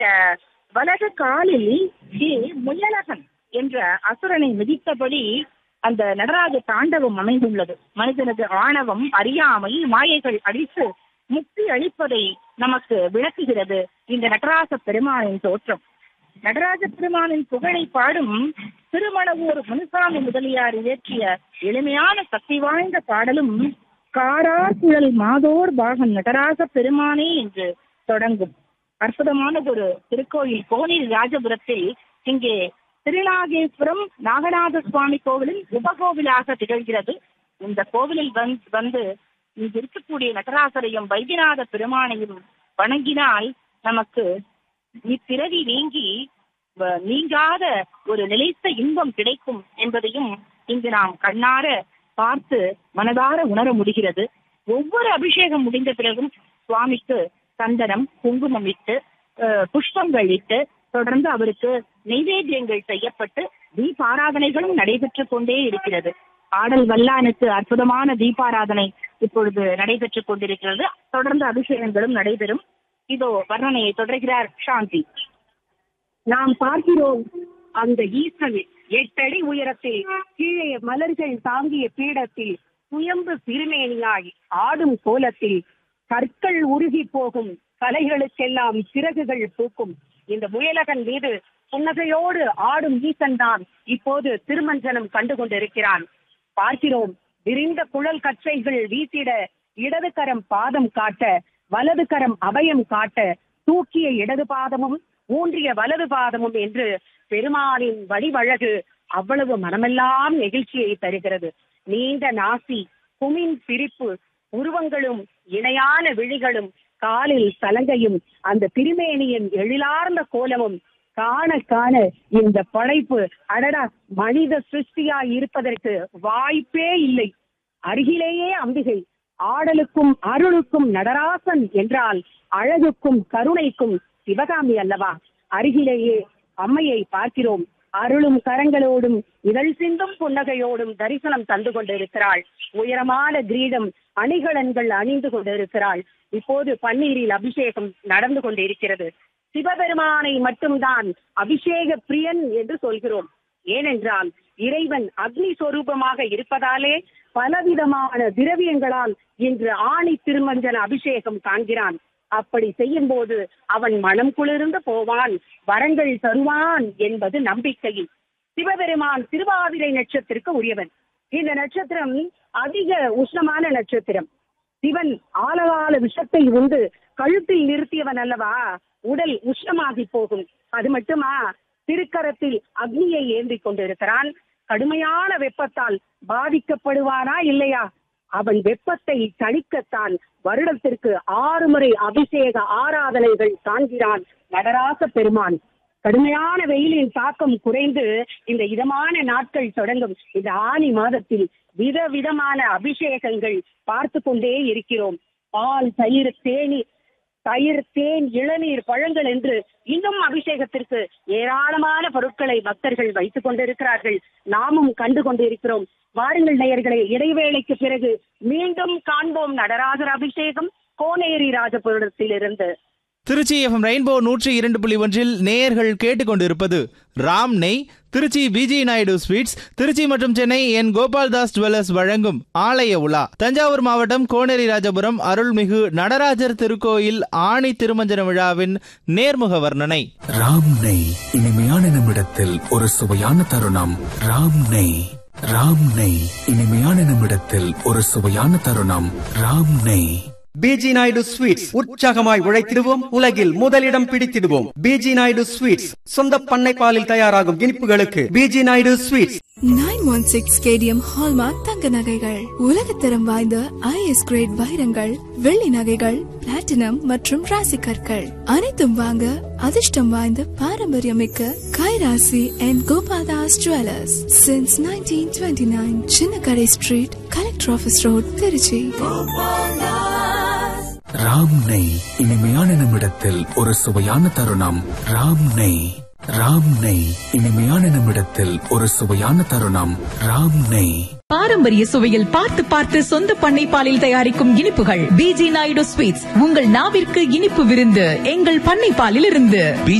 அஹ், வலது காலில் ஸ்ரீ முயலகன் என்ற அசுரனை மிதித்தபடி அந்த நடராஜ தாண்டவம் அமைந்துள்ளது மனிதனது ஆணவம் அறியாமை மாயைகள் அழித்து முக்தி அளிப்பதை நமக்கு விளக்குகிறது இந்த நடராச பெருமானின் தோற்றம் நடராஜ பெருமானின் புகழை பாடும் திருமணவூர் முனுசாமி முதலியார் இயற்றிய எளிமையான சக்தி வாய்ந்த பாடலும் காரார் குழல் மாதோர் பாகன் நடராஜ பெருமானே என்று தொடங்கும் அற்புதமான ஒரு திருக்கோயில் கோனில் ராஜபுரத்தில் இங்கே திருநாகேஸ்வரம் நாகநாத சுவாமி கோவிலில் உபகோவிலாக திகழ்கிறது இந்த கோவிலில் வந்து வந்து இங்கு இருக்கக்கூடிய நடராசரையும் வைத்தியநாத பெருமானையும் வணங்கினால் நமக்கு இப்பிறவி நீங்கி வ- நீங்காத ஒரு நிலைத்த இன்பம் கிடைக்கும் என்பதையும் இங்கு நாம் கண்ணார பார்த்து மனதார உணர முடிகிறது ஒவ்வொரு அபிஷேகம் முடிந்த பிறகும் சுவாமிக்கு சந்தனம் குங்குமம் இட்டு அஹ், புஷ்பங்கள் இட்டு தொடர்ந்து அவருக்கு நைவேத்தியங்கள் செய்யப்பட்டு தீபாராதனைகளும் நடைபெற்றுக் கொண்டே இருக்கிறது ஆடல் வல்லானுக்கு அற்புதமான தீபாராதனை இப்பொழுது நடைபெற்றுக் கொண்டிருக்கிறது தொடர்ந்து அபிஷேகங்களும் நடைபெறும் இதோ வர்ணனையை தொடர்கிறார் சாந்தி நாம் பார்க்கிறோம் அந்த ஈசன் எட்டடி உயரத்தில் கீழே மலர்கள் தாங்கிய பீடத்தில் சுயம்பு திருமேனியாய் ஆடும் கோலத்தில் கற்கள் உருகி போகும் கலைகளுக்கெல்லாம் சிறகுகள் பூக்கும் இந்த முயலகன் மீது புன்னகையோடு ஆடும் ஈசன் தான் இப்போது திருமஞ்சனம் கண்டு கொண்டிருக்கிறான் பார்க்கிறோம் விரிந்த குழல் கற்றைகள் வீசிட இடது கரம் பாதம் காட்ட வலது கரம் அபயம் காட்ட தூக்கிய இடது பாதமும் ஊன்றிய வலது பாதமும் என்று பெருமானின் வடிவழகு அவ்வளவு மனமெல்லாம் நெகிழ்ச்சியை தருகிறது நீண்ட நாசி குமின் சிரிப்பு உருவங்களும் இணையான விழிகளும் காலில் சலங்கையும் அந்த திருமேனியின் எழிலார்ந்த கோலமும் காண காண இந்த படைப்பு அடடா மனித சிருஷ்டியாய் இருப்பதற்கு வாய்ப்பே இல்லை அருகிலேயே அம்பிகை ஆடலுக்கும் அருளுக்கும் நடராசன் என்றால் அழகுக்கும் கருணைக்கும் சிவகாமி அல்லவா அருகிலேயே அம்மையை பார்க்கிறோம் அருளும் கரங்களோடும் இதழ் சிந்தும் புன்னகையோடும் தரிசனம் தந்து கொண்டிருக்கிறாள் உயரமான கிரீடம் அணிகலன்கள் அணிந்து கொண்டிருக்கிறாள் இப்போது பன்னீரில் அபிஷேகம் நடந்து கொண்டிருக்கிறது சிவபெருமானை மட்டும்தான் அபிஷேக பிரியன் என்று சொல்கிறோம் ஏனென்றால் இறைவன் அக்னி சொரூபமாக இருப்பதாலே பலவிதமான திரவியங்களால் இன்று ஆணி திருமஞ்சன அபிஷேகம் காண்கிறான் அப்படி செய்யும் போது அவன் மனம் குளிர்ந்து போவான் வரங்கள் தருவான் என்பது நம்பிக்கை சிவபெருமான் திருவாதிரை நட்சத்திற்கு உரியவன் இந்த நட்சத்திரம் அதிக உஷ்ணமான நட்சத்திரம் சிவன் ஆலகால விஷத்தை உண்டு கழுத்தில் நிறுத்தியவன் அல்லவா உடல் உஷ்ணமாகி போகும் அது மட்டுமா திருக்கரத்தில் அக்னியை ஏந்தி கொண்டிருக்கிறான் கடுமையான வெப்பத்தால் பாதிக்கப்படுவானா இல்லையா அவன் வெப்பத்தை தணிக்கத்தான் வருடத்திற்கு ஆறு முறை அபிஷேக ஆராதனைகள் காண்கிறான் நடராச பெருமான் கடுமையான வெயிலின் தாக்கம் குறைந்து இந்த இதமான நாட்கள் தொடங்கும் இந்த ஆனி மாதத்தில் விதவிதமான அபிஷேகங்கள் பார்த்து கொண்டே இருக்கிறோம் பால் தயிர் தேநீர் தயிர் தேன் இளநீர் பழங்கள் என்று இன்னும் அபிஷேகத்திற்கு ஏராளமான பொருட்களை பக்தர்கள் வைத்துக் கொண்டிருக்கிறார்கள் நாமும் கண்டு கொண்டிருக்கிறோம் வாருங்கள் நேயர்களே இடைவேளைக்கு பிறகு மீண்டும் காண்போம் நடராஜர் அபிஷேகம் கோனேரி ராஜபுரத்திலிருந்து திருச்சி எஃப்எம் ரெயின்போ நூற்றி இரண்டு புள்ளி ஒன்றில் நேயர்கள் கேட்டுக்கொண்டிருப்பது ராம் நெய் திருச்சி பிஜி நாயுடு ஸ்வீட்ஸ் திருச்சி மற்றும் சென்னை என் கோபால்தாஸ் ஜுவல்லர்ஸ் வழங்கும் ஆலய உலா தஞ்சாவூர் மாவட்டம் கோனேரி ராஜபுரம் அருள்மிகு நடராஜர் திருக்கோயில் ஆணி திருமஞ்சன விழாவின் நேர்முக வர்ணனை ராம் நெய் இனிமையான நிமிடத்தில் ஒரு சுவையான தருணம் ராம் நெய் ராம் நெய் இனிமையான நிமிடத்தில் ஒரு சுவையான தருணம் ராம் நெய் பிஜி நாயுடு ஸ்வீட்ஸ் உற்சாகமாய் உழைத்திடுவோம் உலகில் முதலிடம் பிடித்திடுவோம் பிஜி நாயுடு ஸ்வீட்ஸ் சொந்த பண்ணை பாலில் தயாராகும் இனிப்புகளுக்கு PG Naidu sweets nine one six KDM hallmark தங்க நகைகள் உலகத்தரம் வாய்ந்த ஐஎஸ் கிரேட் வைரங்கள் வெள்ளி நகைகள் பிளாட்டினம் மற்றும் ராசி கற்கள் அனைத்தும் வாங்க அதிர்ஷ்டம் வாய்ந்த பாரம்பரியமிக்க Kairasi and Gopadas jewellers since nineteen twenty nine Chinna Kadai street collector office road Tiruchi Ram நெய் இனிமையான நிமிடத்தில் ஒரு சுவையான தருணம் ராம் நெய் ராம் நெய் இனிமையான நிமிடத்தில் ஒரு சுவையான தருணம் ராம் நெய் பாரம்பரிய சுவையில் பார்த்து பார்த்து சொந்த பண்ணை பாலில் தயாரிக்கும் இனிப்புகள் பிஜி நாயுடு ஸ்வீட்ஸ் உங்கள் நாவிற்கு இனிப்பு விருந்து எங்கள் பண்ணை பாலில் இருந்து